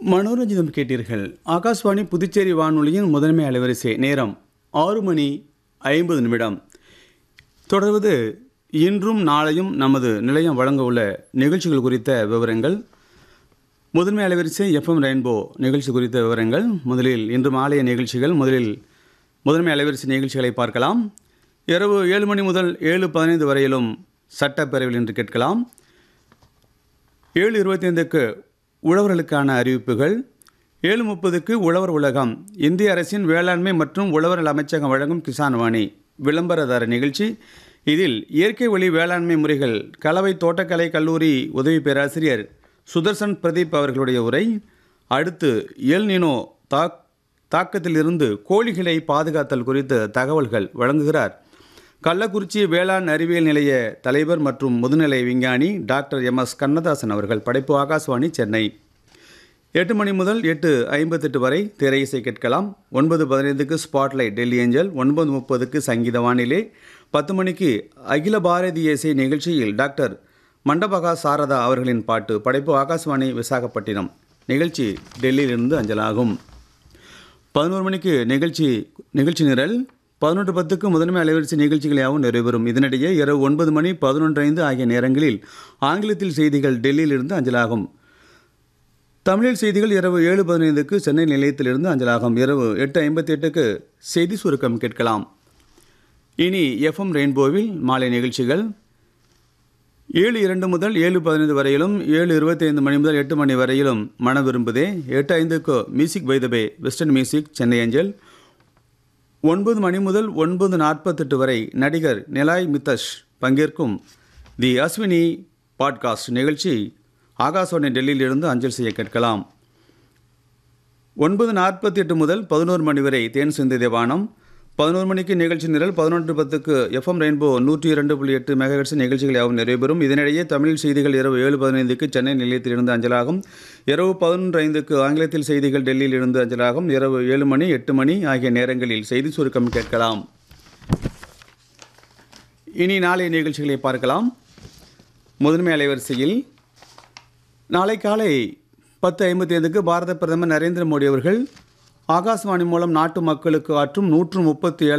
மனோரஞ்சிதம் கேட்டீர்கள் ஆகாஷ்வாணி புதுச்சேரி வானொலியின் முதன்மை அலைவரிசை நேரம் ஆறு மணி ஐம்பது நிமிடம் தொடர்வது இன்றும் நாளையும் நமது நிலையம் வழங்க உள்ள நிகழ்ச்சிகள் குறித்த விவரங்கள் முதன்மை அலைவரிசை எஃப்எம் ரெயின்போ நிகழ்ச்சி குறித்த விவரங்கள் முதலில் இன்று மாலைய நிகழ்ச்சிகள் முதலில் முதன்மை அலைவரிசை நிகழ்ச்சிகளை பார்க்கலாம் இரவு ஏழு மணி முதல் ஏழு பதினைந்து வரையிலும் சட்டப்பேரவையில் என்று கேட்கலாம் ஏழு இருபத்தைந்துக்கு உழவர்களுக்கான அறிவிப்புகள் ஏழு முப்பதுக்கு உழவர் உலகம் இந்திய அரசின் வேளாண்மை மற்றும் உழவர்கள் அமைச்சகம் வழங்கும் கிசான் வாணி விளம்பரதார நிகழ்ச்சி இதில் இயற்கை வழி வேளாண்மை முறைகள் கலவை தோட்டக்கலை கல்லூரி உதவி பேராசிரியர் சுதர்சன் பிரதீப் அவர்களுடைய உரை அடுத்து எல் நினோ தாக் தாக்கத்திலிருந்து கோழிகளை பாதுகாத்தல் குறித்த தகவல்கள் வழங்குகிறார் கள்ளக்குறிச்சி வேளாண் அறிவியல் நிலைய தலைவர் மற்றும் முதுநிலை விஞ்ஞானி டாக்டர் எம் எஸ் கண்ணதாசன் அவர்கள் படைப்பு ஆகாஷ்வாணி சென்னை எட்டு மணி முதல் எட்டு ஐம்பத்தெட்டு வரை திரை இசை கேட்கலாம் ஒன்பது பதினைந்துக்கு ஸ்பாட்லைட் டெல்லி ஏஞ்சல் ஒன்பது முப்பதுக்கு சங்கீத வானிலை பத்து மணிக்கு அகில பாரதிய இசை நிகழ்ச்சியில் டாக்டர் மண்டபகா சாரதா அவர்களின் பாட்டு படைப்பு ஆகாஷ்வாணி விசாகப்பட்டினம் நிகழ்ச்சி டெல்லியிலிருந்து அஞ்சலாகும் பதினோரு மணிக்கு நிகழ்ச்சி நிகழ்ச்சி நிரல் பதினொன்று பத்துக்கு முதன்மை அலைவரிசை நிகழ்ச்சிகளாகவும் நிறைவேறும் இதனிடையே இரவு ஒன்பது மணி பதினொன்று ஐந்து ஆகிய நேரங்களில் ஆங்கிலத்தில் செய்திகள் டெல்லியிலிருந்து அஞ்சலாகும் தமிழில் செய்திகள் இரவு ஏழு பதினைந்துக்கு சென்னை நிலையத்திலிருந்து அஞ்சலாகும் இரவு எட்டு ஐம்பத்தி எட்டுக்கு செய்தி சுருக்கம் கேட்கலாம் இனி எஃப்எம் ரெயின்போவில் மாலை நிகழ்ச்சிகள் ஏழு இரண்டு முதல் ஏழு பதினைந்து வரையிலும் ஏழு இருபத்தி ஐந்து மணி முதல் எட்டு மணி வரையிலும் மன விரும்புதே எட்டு ஐந்துக்கு music by the bay western music Chennai angel ஒன்பது மணி முதல் ஒன்பது நாற்பத்தெட்டு வரை நடிகர் நிலாய் மித்தஷ் பங்கேற்கும் தி அஸ்வினி பாட்காஸ்ட் நிகழ்ச்சி ஆகாசவாணி டெல்லியிலிருந்து அஞ்சல் செய்ய கேட்கலாம் ஒன்பது நாற்பத்தி எட்டு முதல் பதினோரு மணி வரை தேன் சிந்தை தேவானம் பதினோரு மணிக்கு நிகழ்ச்சி நிரல் பதினொன்று பத்துக்கு எஃப்எம் ரெயின்போ நூற்றி இரண்டு புள்ளி எட்டு மெகாஹெட்ஸ் நிகழ்ச்சிகள் யாவும் நிறைவேறும் இதனிடையே தமிழ் செய்திகள் இரவு ஏழு பதினைந்துக்கு சென்னை நிலையத்திலிருந்து அஞ்சலாகும் இரவு பதினொன்று ஐந்துக்கு ஆங்கிலத்தில் செய்திகள் டெல்லியில் இருந்து அஞ்சலாகும் இரவு ஏழு மணி எட்டு மணி ஆகிய நேரங்களில் செய்தி சுருக்கம் கேட்கலாம் இனி நாளைய நிகழ்ச்சிகளை பார்க்கலாம் முதன்மை அலைவரிசையில் நாளை காலை பத்து ஐம்பத்தி ஐந்துக்கு பாரத பிரதமர் நரேந்திர மோடி அவர்கள் ஆகாஷ்வாணி மூலம் நாட்டு மக்களுக்கு ஆற்றும் நூற்று முப்பத்தி ஏழு